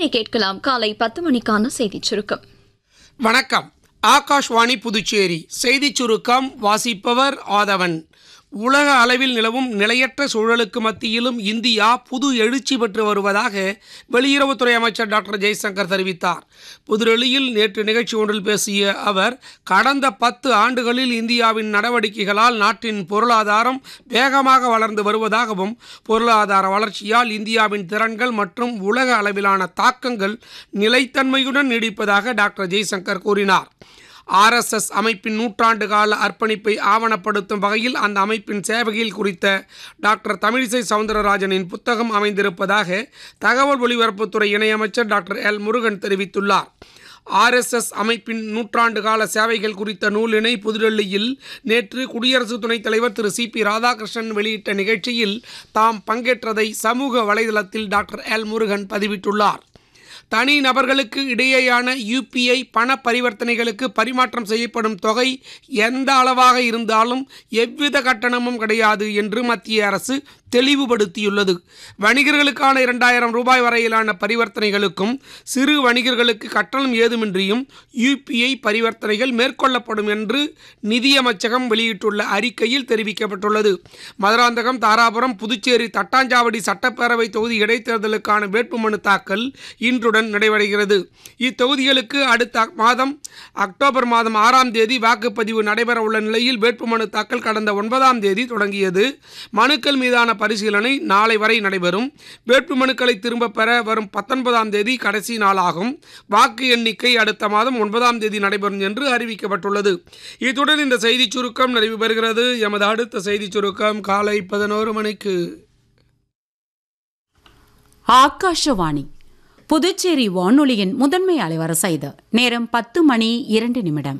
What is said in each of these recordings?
இனி கேட்கலாம் காலை பத்து மணிக்கான செய்திச் சுருக்கம் வணக்கம் ஆகாஷ்வாணி புதுச்சேரி செய்திச் சுருக்கம் வாசிப்பவர் ஆதவன் உலக அளவில் நிலவும் நிலையற்ற சூழலுக்கு மத்தியிலும் இந்தியா புது எழுச்சி பெற்று வருவதாக வெளியுறவுத்துறை அமைச்சர் டாக்டர் ஜெய்சங்கர் தெரிவித்தார் புதுடெல்லியில் நேற்று நிகழ்ச்சி ஒன்றில் பேசிய அவர் கடந்த பத்து ஆண்டுகளில் இந்தியாவின் நடவடிக்கைகளால் நாட்டின் பொருளாதாரம் வேகமாக வளர்ந்து வருவதாகவும் பொருளாதார வளர்ச்சியால் இந்தியாவின் திறன்கள் மற்றும் உலக அளவிலான தாக்கங்கள் நிலைத்தன்மையுடன் நீடிப்பதாக டாக்டர் ஜெய்சங்கர் கூறினார் ஆர்எஸ்எஸ் அமைப்பின் நூற்றாண்டு கால அர்ப்பணிப்பை ஆவணப்படுத்தும் வகையில் அந்த அமைப்பின் சேவைகள் குறித்த டாக்டர் தமிழிசை சவுந்தரராஜனின் புத்தகம் அமைந்திருப்பதாக தகவல் ஒலிபரப்புத்துறை இணையமைச்சர் டாக்டர் எல் முருகன் தெரிவித்துள்ளார் ஆர்எஸ்எஸ் அமைப்பின் நூற்றாண்டு கால சேவைகள் குறித்த நூலினை புதுடெல்லியில் நேற்று குடியரசு துணைத் தலைவர் திரு சி பி ராதாகிருஷ்ணன் வெளியிட்ட நிகழ்ச்சியில் தாம் பங்கேற்றதை சமூக வலைதளத்தில் டாக்டர் எல் முருகன் பதிவிட்டுள்ளார் தனி நபர்களுக்கு இடையேயான யூபிஐ பண பரிவர்த்தனைகளுக்கு பரிமாற்றம் செய்யப்படும் தொகை எந்த அளவாக இருந்தாலும் எவ்வித கட்டணமும் கிடையாது என்று மத்திய அரசு தெளிவுபடுத்தியுள்ளது வணிகர்களுக்கான இரண்டாயிரம் ரூபாய் வரையிலான பரிவர்த்தனைகளுக்கும் சிறு வணிகர்களுக்கு கட்டணம் ஏதுமின்றியும் யூபிஐ பரிவர்த்தனைகள் மேற்கொள்ளப்படும் என்று நிதியமைச்சகம் வெளியிட்டுள்ள அறிக்கையில் தெரிவிக்கப்பட்டுள்ளது மதுராந்தகம் தாராபுரம் புதுச்சேரி தட்டாஞ்சாவடி சட்டப்பேரவை தொகுதி இடைத்தேர்தலுக்கான வேட்புமனு தாக்கல் இன்றுடன் நிறைவடைகிறது இத்தொகுதிகளுக்கு அடுத்த மாதம் அக்டோபர் மாதம் ஆறாம் தேதி வாக்குப்பதிவு நடைபெற உள்ள நிலையில் வேட்புமனு தாக்கல் கடந்த ஒன்பதாம் தேதி தொடங்கியது மனுக்கள் மீதான பரிசீலனை நாளை வரை நடைபெறும் வேட்புமனுக்களை திரும்பப் பெற வரும் பத்தொன்பதாம் தேதி கடைசி நாளாகும் வாக்கு எண்ணிக்கை அடுத்த மாதம் ஒன்பதாம் தேதி நடைபெறும் என்று அறிவிக்கப்பட்டுள்ளது இத்துடன் இந்த செய்திச் சுருக்கம் நிறைவு பெறுகிறது எமது அடுத்த செய்திச் சுருக்கம் காலை பதினோரு மணிக்கு ஆகாஷவாணி புதுச்சேரி வானொலியின் முதன்மை அலைவரிசை இது நேரம் பத்து மணி இரண்டு நிமிடம்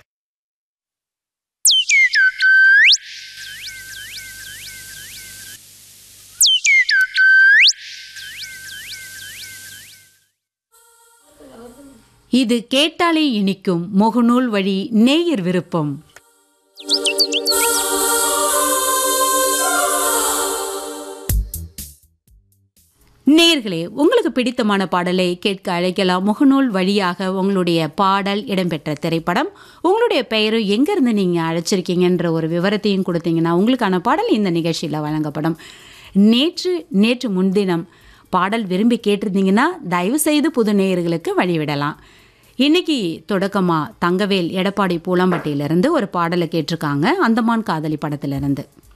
இது கேட்டாலே இனிக்கும் முகநூல் வழி நேயர் விருப்பம் நேர்களே உங்களுக்கு பிடித்தமான பாடலை கேட்க அழைக்கலாம் முகநூல் வழியாக உங்களுடைய பாடல் இடம்பெற்ற திரைப்படம் உங்களுடைய பெயரும் எங்கேருந்து நீங்கள் அழைச்சிருக்கீங்கன்ற ஒரு விவரத்தையும் கொடுத்தீங்கன்னா உங்களுக்கான பாடல் இந்த நிகழ்ச்சியில் வழங்கப்படும் நேற்று நேற்று முன்தினம் பாடல் விரும்பி கேட்டிருந்தீங்கன்னா தயவு செய்து புது நேயர்களுக்கு வழிவிடலாம் இன்னைக்கு தொடக்கமாக தங்கவேல் எடப்பாடி பூலாம்பட்டியிலிருந்து ஒரு பாடலை கேட்டிருக்காங்க அந்தமான் காதலி படத்திலிருந்து